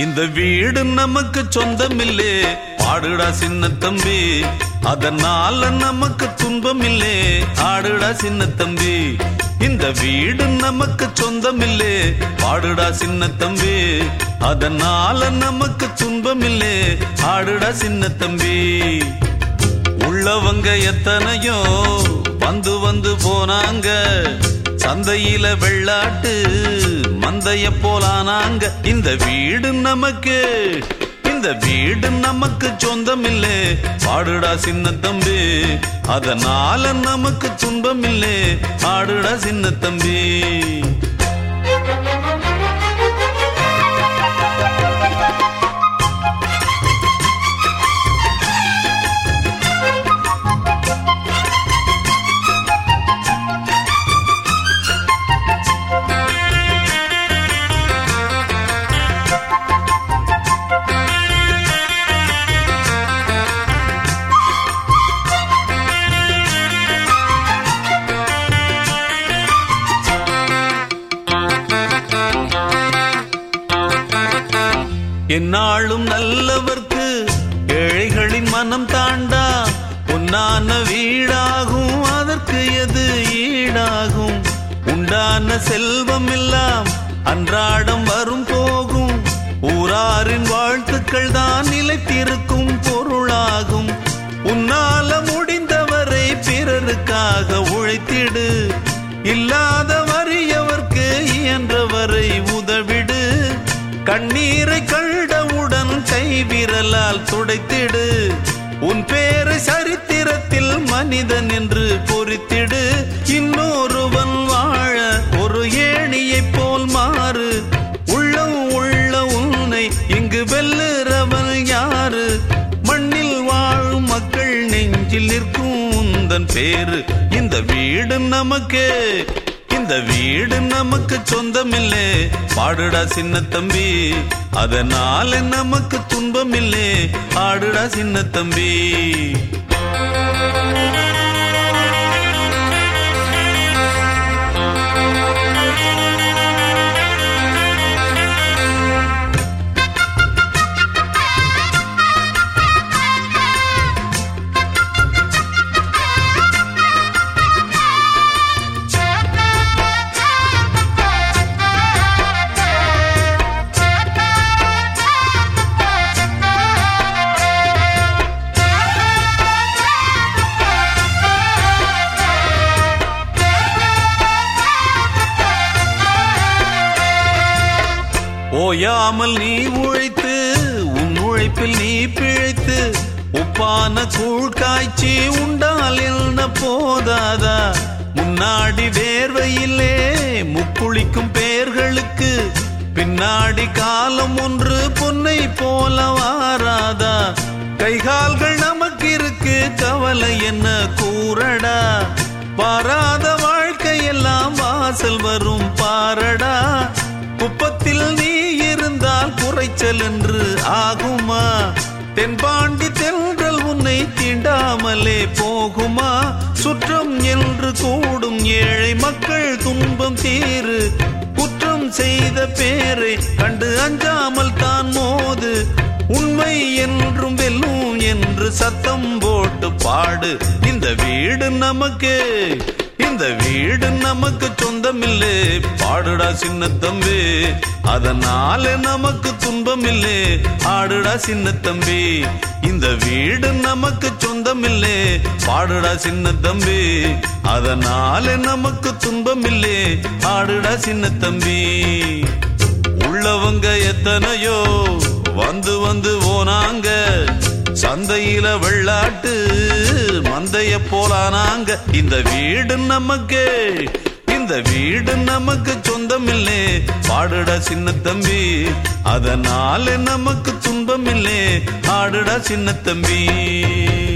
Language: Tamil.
இந்த வீடு நமக்கு சொந்தமில்லே பாடுடா சின்ன தம்பி அதனால நமக்கு துன்பமில்லே ஆடுடா சின்ன தம்பி இந்த வீடு நமக்கு சொந்தமில்லே பாடுடா சின்ன தம்பி அதனால நமக்கு துன்பமில்லே ஆடுடா சின்ன தம்பி உள்ளவங்க எத்தனையோ வந்து வந்து போனாங்க சந்தையில வெள்ளாட்டு மந்தைய போலானாங்க இந்த வீடு நமக்கு இந்த வீடு நமக்கு சொந்தம் இல்லே பாடுடா சின்ன தம்பி அதனால நமக்கு துன்பம் இல்லே ஆடுடா சின்ன தம்பி என்னாலும் நல்லவர்க்கு ஏழைகளின் மனம் தாண்டா பொன்னான வீடாகும் அதற்கு எது ஈடாகும் உண்டான செல்வம் எல்லாம் அன்றாடம் வரும் போகும் ஊராரின் வாழ்த்துக்கள் தான் நிலைத்திருக்கும் பொருளாகும் உன்னால முடிந்தவரை பிறருக்காக உழைத்திடு இல்லாத வறியவர்க்கு இயன்றவரை உதவிடு கண்ணீரை கண்டவுடன் கைவிரலால் துடைத்திடு உன் பேரை சரித்திரத்தில் மனிதன் என்று பொறித்திடு இன்னொருவன் வாழ ஒரு ஏணியைப் போல் மாறு உள்ளம் உள்ள உன்னை இங்கு வெல்லுறவன் யாரு மண்ணில் வாழும் மக்கள் நெஞ்சில் நிற்கும் உந்தன் பேரு இந்த வீடு நமக்கு இந்த வீடு நமக்கு சொந்தமில்லே பாடுடா சின்ன தம்பி அதனால நமக்கு துன்பமில்லே ஆடுடா சின்ன தம்பி ஓயாமல் நீ உழைத்து உன் உழைப்பில் நீ பிழைத்து உப்பான கூழ் காய்ச்சி உண்டால் என்ன போதாதா முன்னாடி வேர்வையிலே முக்குளிக்கும் பேர்களுக்கு பின்னாடி காலம் ஒன்று பொன்னை போல வாராதா கைகால்கள் நமக்கு இருக்கு கவலை என்ன கூறடா பாராத வாழ்க்கையெல்லாம் வாசல் வரும் பாரடா குப்பத்தில் நீ இருந்தால் குறைச்சல் என்று ஆகுமா தென்பாண்டி தென்றல் உன்னை தீண்டாமலே போகுமா சுற்றம் என்று கூடும் ஏழை மக்கள் துன்பம் தீரு குற்றம் செய்த பேரை கண்டு அஞ்சாமல் தான் மோது உண்மை என்றும் வெல்லும் என்று சத்தம் போட்டு பாடு இந்த வீடு நமக்கு இந்த வீடு நமக்கு சொந்தமில்லே பாடுடா சின்ன தம்பி அதனால நமக்கு துன்பமில்லே ஆடுடா சின்ன தம்பி இந்த வீடு நமக்கு சொந்தமில்லே பாடுடா சின்ன தம்பி அதனால நமக்கு துன்பமில்லே ஆடுடா சின்ன தம்பி உள்ளவங்க எத்தனையோ வந்து வந்து போனாங்க சந்தையில வெள்ளாட்டு மந்தைய போலானாங்க இந்த வீடு நமக்கு இந்த வீடு நமக்கு சொந்தமில்லே பாடுடா சின்ன தம்பி அதனால நமக்கு துன்பமில்லே ஆடுடா சின்ன தம்பி